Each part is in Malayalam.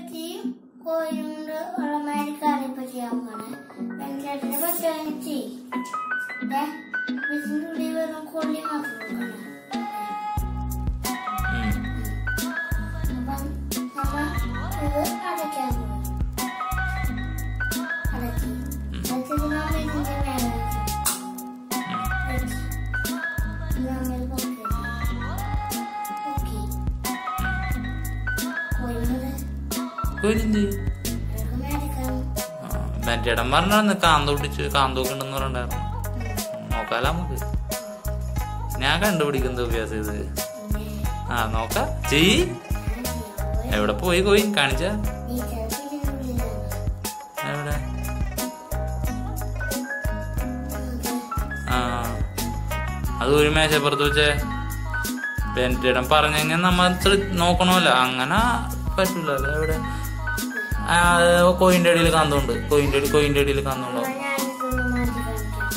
പറ്റിയും കോഴിയോണ്ട് ഉള്ള മാതിരി കറി പറ്റിയാൻ പോണേ വെങ്കടേട്ടനെ പറ്റുകയും ചെയ്യും ഏ ഇതിന്റെ ഉള്ളിൽ വെറും കൊള്ളി മാത്രം കൊടുക്കണം ഉം. അപ്പം നമ്മ ഇത് അടയ്ക്കാൻ പോകും അടക്കി അടച്ചത് നമ്മൾ ഇതിന്റെ മേലെ വെച്ച് നമ്മൾ പൊക്കി പൊക്കി കോഴിയുടെ കോയിനെന്ത് മേടിക്കാം മറ്റേടം പറഞ്ഞാന്ന് കാന്ത പിടിച്ച് കാന്തോക്ക് ഉണ്ടെന്ന് പറഞ്ഞിട്ടുണ്ടായിരുന്നു നോക്കാലോ നമുക്ക് ഞാൻ കണ്ടുപിടിക്കുന്നത് അഭ്യാസം ഇത് ആ നോക്ക ചെയ് എവിടെ പോയി കോയി കാണിച്ച നീ ചിലപ്പോൾ ഇതിന്റെ ഉള്ളിലാണ് എവിടെ ആ അത് ഒരു മേശപ്പുറത്ത് വെച്ചേ പെൻറ്റിടം പറഞ്ഞെങ്കിൽ നമ്മ ശ്ര- നോക്കണമല്ലോ അങ്ങനെ പറ്റൂലല്ലോ എവിടെ ആ, കോയിന്റെ അടിയിൽ കാന്തമുണ്ട് കോയിന്റെ അടി കോയിന്റെ അടിയിൽ കാന്തമുണ്ടോ ഞാനിതൊന്ന് മാറ്റി കാണിക്കാം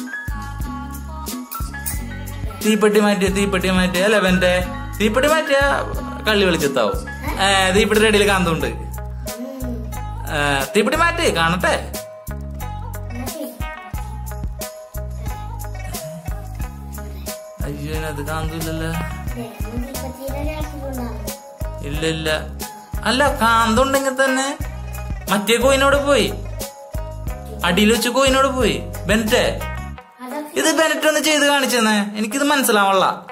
തീപ്പെട്ടി മാറ്റിയ തീപ്പെട്ടി മാറ്റിയ ലെവന്റെ തീപ്പെട്ടി മാറ്റിയ കള്ളി വെളിച്ചെത്താവും ഏ തീപ്പെട്ടിയുടെ അടിയിൽ കാന്തമുണ്ട് ഉം. ഏ, തീപ്പെട്ടി മാറ്റി കാണട്ടെ മാറ്റി. അയ്യോ അത് കാന്തമില്ലല്ലോ ദേ, നമുക്ക് ഇപ്പത്തീരെ രാത്രിയിലുണ്ടാവും. ഇല്ല ഇല്ല അല്ല കാന്തുണ്ടെങ്കിൽ തന്നെ മറ്റേ കോയിനോട് പോയി അടിയിൽ വെച്ച് കോയിനോട് പോയി ബെനറ്റ് അതൊക്കെ ഇത് ബെനറ്റ് ഒന്ന് ചെയ്ത് കാണിച്ചെന്നേ എനിക്കിത് മനസ്സിലാവള്ള